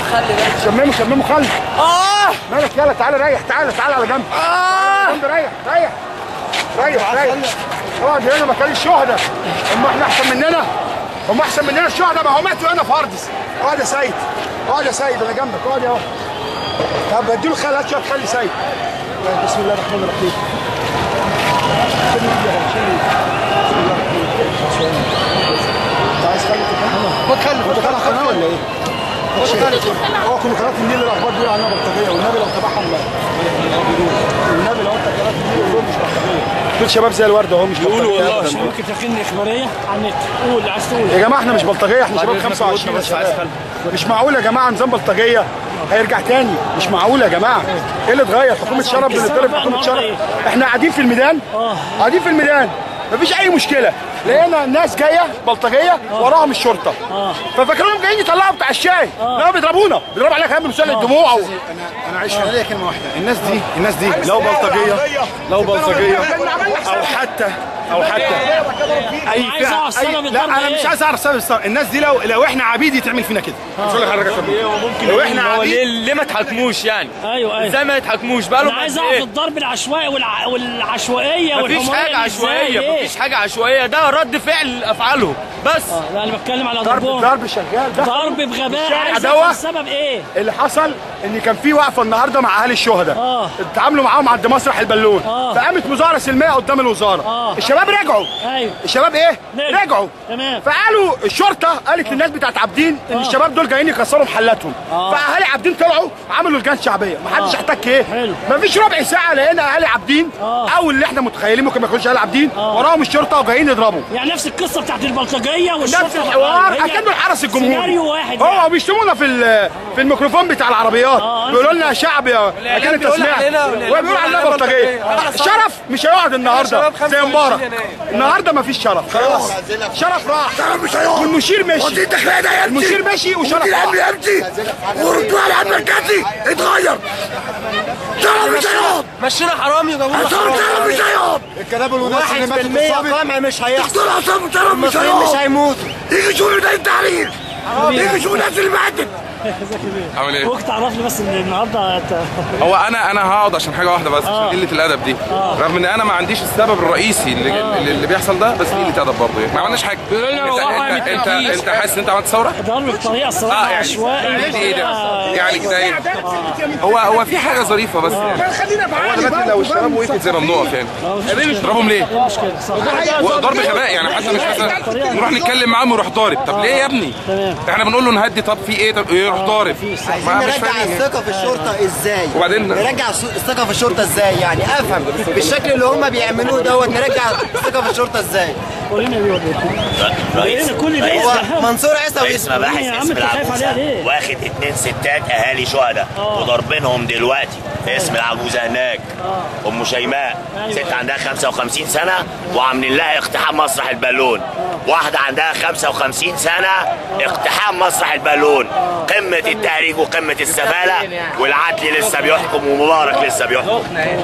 خلي بالك شممه شممه خلي اه مالك يلا تعالى ريح تعالى تعالى على جنب اه جنب ريح ريح ريح ريح اقعد هنا مكان الشهداء هم احنا احسن مننا هم احسن مننا الشهداء ما هم ماتوا هنا في هاردس اقعد يا سيد اقعد يا سيد انا جنبك اقعد يا اهو طب اديله خل هات شويه خلي سيد بسم الله الرحمن الرحيم شيل ايدي يا رب، شيل ايدي. بسم الله الرحمن الرحيم. انت عايز خلي خد خلي خد خلي قناه ولا ايه؟ خد خلي هو كل قناه النيل الاخبار بيقولوا عنها بلطجيه والنبي لو تبعهم لا والنبي لو انت قناه النيل قول مش بلطجيه دول شباب زي الورد اهو مش قولوا بلطجية والله أبداً. عشان ممكن تاخدني اخباريه على النت قول عايز تقول يا جماعه احنا مش بلطجيه احنا شباب 25 بس عايز شباب. مش معقول يا جماعه نظام بلطجيه هيرجع تاني مش معقول يا جماعه ايه اللي اتغير حكومه شرف بنتطلب حكومه شرف احنا قاعدين في الميدان قاعدين في الميدان مفيش اي مشكله لقينا الناس جايه بلطجيه وراهم الشرطه ففاكرينهم جايين يطلعوا بتاع الشاي لا بيضربونا بيضربوا علينا كمان بمسدس الدموع و... انا انا عايش هنا ليا كلمه واحده الناس دي الناس دي لو بلطجيه لو بلطجيه او حتى او حتى اي عايز فئة- أعرف أي سبب لا الضرب انا إيه؟ مش عايز اعرف سبب الضرب الناس دي لو لو احنا عبيد يتعمل فينا كده مش هقول لك حضرتك ممكن لو احنا هو عبيد ليه ليه ما تحاكموش يعني ايوه ايوه ازاي ما يتحاكموش بقى انا لهم عايز قد اعرف ايه الضرب العشوائي والع... والعشوائيه مفيش والحماريه حاجه دي إزاي؟ عشوائيه ليه؟ مفيش حاجه عشوائيه ده رد فعل افعالهم بس لا انا بتكلم على ضرب ضربهم ضرب شغال ده ضرب بغباء الشارع عايز دوا. اعرف السبب ايه اللي حصل ان كان في وقفه النهارده مع اهالي الشهداء آه. اتعاملوا معاهم عند مسرح البالون آه. فقامت مظاهره سلميه قدام الوزاره آه. الشباب رجعوا ايوه الشباب ايه نرجع. رجعوا تمام فقالوا الشرطه قالت للناس بتاعت عابدين ان آه. الشباب دول جايين يكسروا محلاتهم آه. فاهالي عابدين طلعوا عملوا لجان شعبيه ما حدش آه. احتك ايه حلو. مفيش ربع ساعه لقينا اهالي عابدين آه. او اللي احنا متخيلين ممكن ما يكونش اهالي عابدين آه. وراهم الشرطه وجايين يضربوا يعني نفس القصه بتاعت البلطجيه والشرطه نفس الحوار هي اكنه الحرس الجمهوري سيناريو واحد هو يعني. بيشتمونا في ال- في الميكروفون بتاع العربيات آه. بيقولوا لنا يا شعب يا اكن انت بيقول سمعت علينا- والإعلام وبيقول بيقول علينا علينا بلطجيه بلطجية. شرف مش هيقعد النهارده شباب زي 25 مبارك يناير. النهارده مفيش شرف خلاص شرف راح شرف مش هيقعد والمشير مشي ودي الداخليه ده يمشي المشير مشي وشرف ودي الامن راح يمشي وردوا على الامن المركزي اتغير شرف مش هيقعد مشينا حرامي وجابوا لنا شرف شرف مش هيقعد الكلام والناس اللي ماتوا في 1% الصابت قمع مش هيحصل دكتور عصام شرف مش المصريين مش هيقعد هيموتوا يجي يشوفوا ده التحرير يجي يشوفوا الناس اللي ماتت عامل ايه؟ ممكن تعرفني بس ان النهارده انت هو انا انا هقعد عشان حاجه واحده بس عشان قله الادب دي رغم ان انا ما عنديش السبب الرئيسي اللي, اللي, اللي بيحصل ده بس قله ادب برضه يعني ما عملناش حاجه انت انت, انت, انت حاسس ان انت عملت ثوره؟ ضرب بطريقه الصراحه اه يعني عشوائي دي ايه ده؟ بطريقة- يعني كده ايه؟ هو هو في حاجه ظريفه بس خلينا هو دلوقتي لو الشباب وقفت زي ما بنقف يعني نضربهم ليه؟ إيه المشكله صح ضرب غباء يعني حتى مش مثلا نروح نتكلم معاهم ويروح ضارب طب ليه يا ابني؟ تمام. احنا بنقول له نهدي طب في ايه طب يروح ضارب ما مش نرجع فاهمين الثقة في الشرطة ازاي؟ وبعدين؟ نرجع الس- الثقة في الشرطة ازاي؟ يعني افهم بالشكل اللي هم بيعملوه دوت نرجع الثقة في الشرطة ازاي؟ ورينا دي ورينا رئيس كل ده رئيس هو استحام. منصور عيسى رئيس واسمه مباحث يا عم اسم انت خايف عليها العجوزة ليه؟ واخد اتنين ستات اهالي شهداء وضاربينهم دلوقتي في اسم العجوزة هناك ام شيماء ست عندها 55 سنة وعاملين لها اقتحام مسرح البالون واحدة عندها 55 سنة اقتحام مسرح البالون قمة التهريج وقمة السفالة والعدل لسه بيحكم ومبارك لسه بيحكم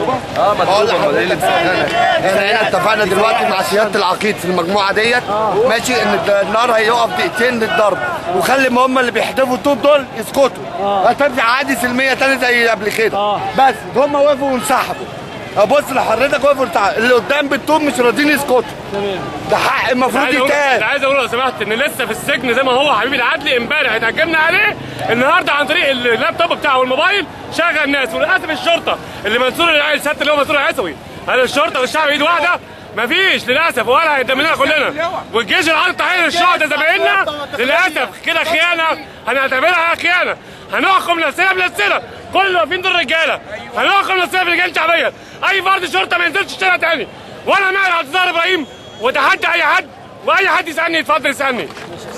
احنا هنا اتفقنا دلوقتي مع سياده العقيد في المجموعه ديت ماشي ان الد- النار هيقف دقيقتين للضرب وخلي ما هم اللي بيحدفوا الطوب دول يسكتوا هترجع عادي سلميه تاني زي قبل كده بس هم وقفوا وانسحبوا بص لحضرتك وقفوا وانسحبوا. اللي قدام بالطوب مش راضيين يسكتوا ده حق المفروض عايز أقول- يتقال عايز اقول لو سمحت ان لسه في السجن زي ما هو حبيبي العدلي امبارح اتهجمنا عليه النهارده عن طريق اللابتوب بتاعه والموبايل شغل الناس وللاسف الشرطه اللي منصور العيل سياده اللي هو منصور العيسوي هل الشرطه والشعب ايد واحده مفيش للاسف ولا هيدم لنا كلنا والجيش العربي تحرير الشهداء زمايلنا للاسف كده خيانه هنعتبرها خيانه هنحكم نفسنا بنفسنا كل اللي واقفين دول رجاله هنحكم نفسنا بلجان شعبيه اي فرد شرطه ما ينزلش الشارع تاني وانا مالي على انتظار ابراهيم وتحدي اي حد واي حد يسالني يتفضل يسالني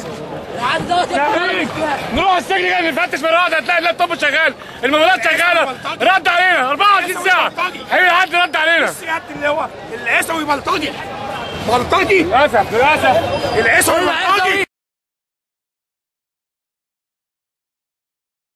خليك. نروح السجن كده نفتش مره واحده هتلاقي اللابتوب شغال الموبايلات شغاله رد علينا 24 ساعه حبيبي حد رد علينا السيادة اللي هو العيسوي بلطجي بلطجي للاسف للاسف العيسوي بلطجي